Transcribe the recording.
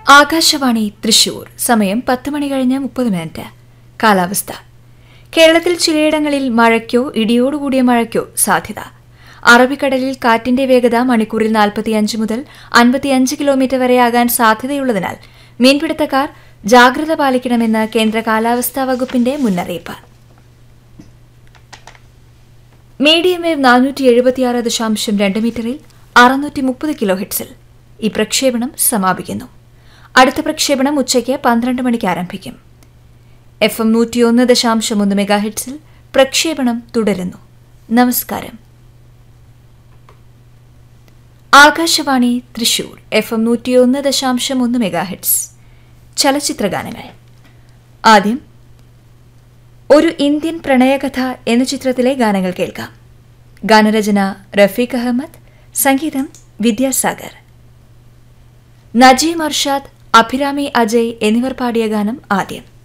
ആകാശവാണി തൃശൂർ സമയം പത്ത് മണി കഴിഞ്ഞ് മുപ്പത് മിനിറ്റ് കാലാവസ്ഥ കേരളത്തിൽ ചിലയിടങ്ങളിൽ മഴയ്ക്കോ ഇടിയോടുകൂടിയ മഴയ്ക്കോ സാധ്യത അറബിക്കടലിൽ കാറ്റിന്റെ വേഗത മണിക്കൂറിൽ നാൽപ്പത്തിയഞ്ച് മുതൽ അൻപത്തിയഞ്ച് കിലോമീറ്റർ വരെയാകാൻ സാധ്യതയുള്ളതിനാൽ മീൻപിടുത്തക്കാർ ജാഗ്രത പാലിക്കണമെന്ന് കേന്ദ്ര കാലാവസ്ഥാ വകുപ്പിന്റെ മുന്നറിയിപ്പ് മീഡിയം വേവ് നാനൂറ്റി എഴുപത്തിയാറ് ദശാംശം രണ്ട് മീറ്ററിൽ അറുന്നൂറ്റി മുപ്പത് കിലോ ഹെഡ്സിൽ ഈ പ്രക്ഷേപണം സമാപിക്കുന്നു അടുത്ത പ്രക്ഷേപണം ഉച്ചയ്ക്ക് പന്ത്രണ്ട് മണിക്ക് ആരംഭിക്കും എഫ് എം നൂറ്റിയൊന്ന് ദശാംശം ഒന്ന് മെഗാ ഹെഡ്സിൽ പ്രക്ഷേപണം തുടരുന്നു നമസ്കാരം ആകാശവാണി തൃശൂർ എഫ് എം നൂറ്റിയൊന്ന് ദശാംശം ഒന്ന് മെഗാ ഹെഡ്സ് ചലച്ചിത്രഗാനങ്ങൾ ആദ്യം ഒരു ഇന്ത്യൻ പ്രണയകഥ എന്ന ചിത്രത്തിലെ ഗാനങ്ങൾ കേൾക്കാം ഗാനരചന റഫീഖ് അഹമ്മദ് സംഗീതം വിദ്യാസാഗർ നജീം അർഷാദ് അഭിരാമി അജയ് എന്നിവർ പാടിയ ഗാനം ആദ്യം